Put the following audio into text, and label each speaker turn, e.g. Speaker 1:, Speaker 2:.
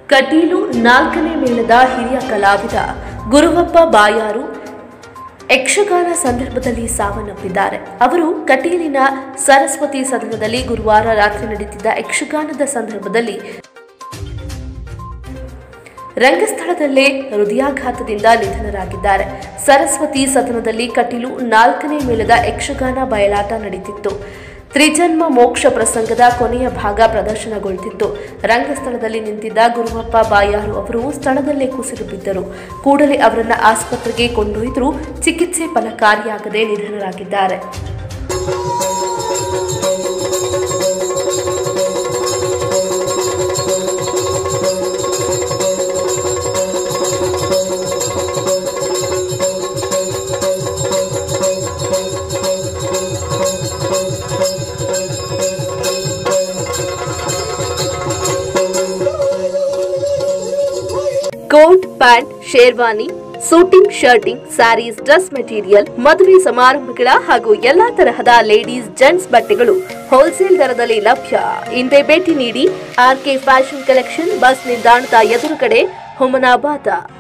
Speaker 1: ಕಟೀಲು ನಾಲ್ಕನೇ ಮೇಳದ ಹಿರಿಯ ಕಲಾವಿದ ಗುರುವಪ್ಪ ಬಾಯಾರು ಯಕ್ಷಗಾನ ಸಂದರ್ಭದಲ್ಲಿ ಸಾವನ್ನಪ್ಪಿದ್ದಾರೆ ಅವರು ಕಟೀಲಿನ ಸರಸ್ವತಿ ಸದನದಲ್ಲಿ ಗುರುವಾರ ರಾತ್ರಿ ನಡೆದಿದ್ದ ಯಕ್ಷಗಾನದ ಸಂದರ್ಭದಲ್ಲಿ ರಂಗಸ್ಥಳದಲ್ಲೇ ಹೃದಯಾಘಾತದಿಂದ ನಿಧನರಾಗಿದ್ದಾರೆ ಸರಸ್ವತಿ ಸದನದಲ್ಲಿ ಕಟೀಲು ನಾಲ್ಕನೇ ಮೇಳದ ಯಕ್ಷಗಾನ ಬಯಲಾಟ ನಡೆದಿತ್ತು ತ್ರಿಜನ್ಮ ಮೋಕ್ಷ ಪ್ರಸಂಗದ ಕೊನೆಯ ಭಾಗ ಪ್ರದರ್ಶನಗೊಳ್ತಿತ್ತು ರಂಗಸ್ಥಳದಲ್ಲಿ ನಿಂತಿದ್ದ ಗುರುವಪ್ಪ ಬಾಯಾರು ಅವರು ಸ್ಥಳದಲ್ಲೇ ಕುಸಿದು ಬಿದ್ದರು ಕೂಡಲೇ ಅವರನ್ನ ಆಸ್ಪತ್ರೆಗೆ ಕೊಂಡೊಯ್ದರೂ ಚಿಕಿತ್ಸೆ ಫಲಕಾರಿಯಾಗದೆ ನಿಧನರಾಗಿದ್ದಾರೆ coat pant sherwani suiting shirting sarees dress material ಮದುವೆ ಸಮಾರಂಭಗಳ ಹಾಗೂ ಎಲ್ಲಾ ತರಹದ ಲೇಡೀಸ್ ಜೆಂಟ್ಸ್ ಬಟ್ಟೆಗಳು ಹೋಲ್ಸೇಲ್ ದರದಲ್ಲಿ ಲಭ್ಯ ಹಿಂದೆ ಭೇಟಿ ನೀಡಿ ಆರ್ಕೆ ಫ್ಯಾಷನ್ ಕಲೆಕ್ಷನ್ ಬಸ್ ನಿಲ್ದಾಣದ ಎದುರುಗಡೆ ಹುಮನಾಬಾದ